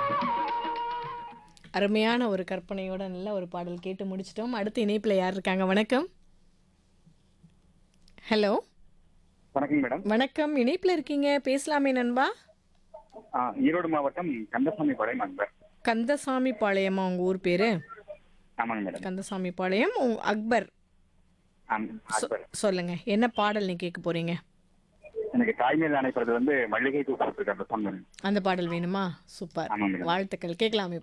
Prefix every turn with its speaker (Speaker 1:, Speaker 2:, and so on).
Speaker 1: அருமையான ஒரு கற்பனையோட நல்ல ஒரு பாடல் கேட்டு முடிச்சிட்டோம் அடுத்த இணைப்பில் யார் இருக்காங்க வணக்கம் ஹலோ
Speaker 2: வணக்கம் மேடம்
Speaker 1: வணக்கம் இணைப்பில் இருக்கீங்க பேசலாமே நண்பா
Speaker 2: ஆ, ஈரோடு மாவட்டம் கந்தசாமி பாளையம் அக்பர்
Speaker 1: கந்தசாமி பாளையமா உங்கள் ஊர் பேர்
Speaker 2: ஆமாங்க மேடம்
Speaker 1: கந்தசாமி பாளையம் உ- அக்பர்
Speaker 2: ஆம், அக்பர்
Speaker 1: சொல்லுங்க என்ன பாடல் நீ கேட்க போறீங்க
Speaker 2: எனக்கு தாய்மேல் அணைப்பது வந்து மல்லிகை பூ போட்டிருக்க அந்த சொன்ன
Speaker 1: அந்த பாடல் வேணுமா சூப்பர்
Speaker 2: ஆமாம் மேடம்
Speaker 1: வாழ்த்துக்கள் கேட்கலாமே